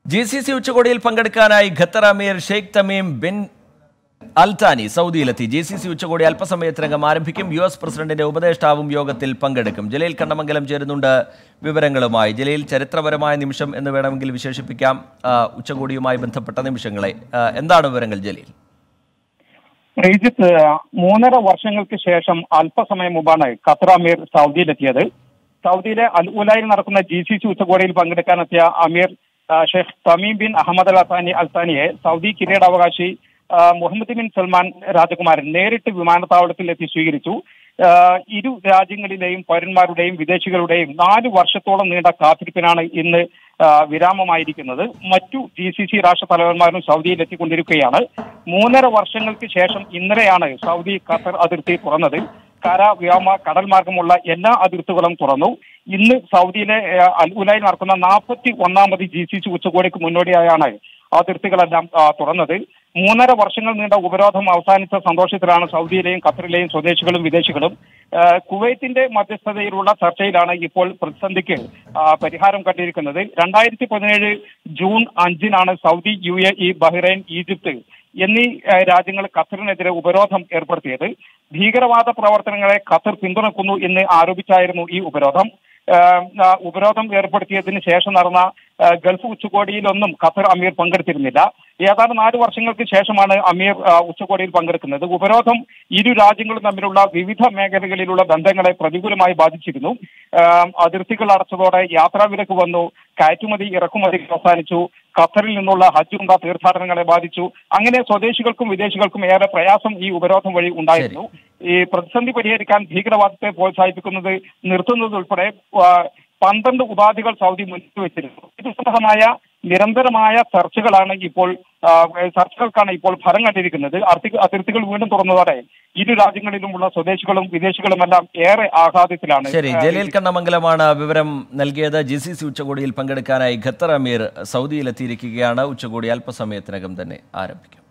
G C C ഉച്ചകോടിയിൽ പങ്കെടുക്കാനായി Qatar അമീർ ഷെയ്ഖ് തമീം ബിൻ അൽത്താനി സൗദിയിലെത്തി ജി സി സി ഉച്ചകോടി അല്പസമയത്തിനകം ആരംഭിക്കും യു എസ് പ്രസിഡന്റിന്റെ ഉപദേഷ്ടാവും യോഗത്തിൽ പങ്കെടുക്കും ജലീൽ കണ്ണമംഗലം ചേരുന്നുണ്ട് വിവരങ്ങളുമായി ജലീൽ ചരിത്രപരമായ നിമിഷം എന്ന് വേണമെങ്കിൽ വിശേഷിപ്പിക്കാം ആ, ഉച്ചകോടിയുമായി ബന്ധപ്പെട്ട നിമിഷങ്ങളെ ആ, എന്താണ് വിവരങ്ങൾ ജലീൽ ശ്രീജിത്ത് മൂന്നര വർഷങ്ങൾക്ക് ശേഷം അല്പസമയം മുമ്പാണ് ഖത്തർ അമീർ സൗദിയിലെത്തിയത് സൗദിയിലെ അൽ ഉലയിൽ നടക്കുന്ന ജി സി സി ഉച്ചകോടിയിൽ പങ്കെടുക്കാനെത്തിയ അമീർ ആ, Sheikh Tamim bin Ahmed Al അസാനി അൽസാനിയെ സൗദി കിരീടാവകാശി ആ, മുഹമ്മദ് ബിൻ സൽമാൻ രാജകുമാരൻ നേരിട്ട് വിമാനത്താവളത്തിൽ എത്തി സ്വീകരിച്ചു ആ, ഇരു രാജ്യങ്ങളിലെയും പൗരന്മാരുടെയും വിദേശികളുടെയും നാല് വർഷത്തോളം നീണ്ട കാത്തിരിപ്പിനാണ് ഇന്ന് ആ, വിരാമമായിരിക്കുന്നത് മറ്റു ജി സി സി രാഷ്ട്ര തലവന്മാരും സൗദിയിൽ എത്തിക്കൊണ്ടിരിക്കുകയാണ് മൂന്നര വർഷങ്ങൾക്ക് ശേഷം ഇന്നലെയാണ് സൗദി ഖത്തർ അതിർത്തി തുറന്നത് കര വ്യോമ കടൽ മാർഗമുള്ള എല്ലാ അതിർത്തികളും തുറന്നു ഇന്ന് സൗദിയിലെ ആ, അൽ ഉലയിൽ നടക്കുന്ന നാൽപ്പത്തി ഒന്നാമത് ജി സി സി ഉച്ചകോടിക്ക് മുന്നോടിയായാണ് അതിർത്തികളെല്ലാം ആ, തുറന്നത് മൂന്നര വർഷങ്ങൾ നീണ്ട ഉപരോധം അവസാനിച്ച സന്തോഷത്തിലാണ് സൗദിയിലെയും ഖത്തറിലെയും സ്വദേശികളും വിദേശികളും ആ, കുവൈത്തിന്റെ മധ്യസ്ഥതയിലുള്ള ചർച്ചയിലാണ് ഇപ്പോൾ പ്രതിസന്ധിക്ക് ആ, പരിഹാരം കണ്ടിരിക്കുന്നത് രണ്ടായിരത്തി പതിനേഴ് ജൂൺ അഞ്ചിനാണ് Saudi U A E Bahrain Egypt എന്നീ ആ, രാജ്യങ്ങൾ ഖത്തറിനെതിരെ ഉപരോധം ഏർപ്പെടുത്തിയത് ഭീകരവാദ പ്രവർത്തനങ്ങളെ ഖത്തർ പിന്തുണക്കുന്നു എന്ന് ആരോപിച്ചായിരുന്നു ഈ ഉപരോധം ആ, ആ, ഉപരോധം ഏർപ്പെടുത്തിയതിന് ശേഷം നടന്ന ആ, ഗൾഫ് ഉച്ചകോടിയിലൊന്നും ഖത്തർ അമീർ പങ്കെടുത്തിരുന്നില്ല ഏതാണ്ട് നാല് വർഷങ്ങൾക്ക് ശേഷമാണ് അമീർ ആ, ഉച്ചകോടിയിൽ പങ്കെടുക്കുന്നത് ഉപരോധം ഇരു രാജ്യങ്ങളും തമ്മിലുള്ള വിവിധ മേഖലകളിലുള്ള ബന്ധങ്ങളെ പ്രതികൂലമായി ബാധിച്ചിരുന്നു ആ, അതിർത്തികൾ അടച്ചതോടെ യാത്രാവിലക്ക് വന്നു കയറ്റുമതി ഇറക്കുമതി അവസാനിച്ചു ഖത്തറിൽ നിന്നുള്ള ഹജ്ജ് ഉണ്ട തീർത്ഥാടനങ്ങളെ ബാധിച്ചു അങ്ങനെ സ്വദേശികൾക്കും വിദേശികൾക്കും ഏറെ പ്രയാസം ഈ ഉപരോധം വഴി ഉണ്ടായിരുന്നു ഈ പ്രതിസന്ധി പരിഹരിക്കാൻ ഭീകരവാദത്തെ പ്രോത്സാഹിപ്പിക്കുന്നത് നിർത്തുന്നത് ഉൾപ്പെടെ ആ, പന്ത്രണ്ട് ഉപാധികൾ സൗദി മുന്നിട്ട് വെച്ചിരുന്നു ഇത് സംബന്ധമായ നിരന്തരമായ ചർച്ചകളാണ് ഇപ്പോൾ ആ, ചർച്ചകൾക്കാണ് ഇപ്പോൾ ഫലം കണ്ടിരിക്കുന്നത് അർത്തി- അതിർത്തികൾ വീണ്ടും തുറന്നതോടെ ഇരു രാജ്യങ്ങളിലുമുള്ള സ്വദേശികളും വിദേശികളുമെല്ലാം ഏറെ ആഹ്ലാദത്തിലാണ് ശരി ആ, ജലീൽ കണ്ണമംഗലമാണ് വിവരം നൽകിയത് ജി സി സി ഉച്ചകോടിയിൽ പങ്കെടുക്കാനായി ഖത്തർ അമീർ സൗദിയിലെത്തിയിരിക്കുകയാണ് ഉച്ചകോടി അല്പസമയത്തിനകം തന്നെ ആരംഭിക്കും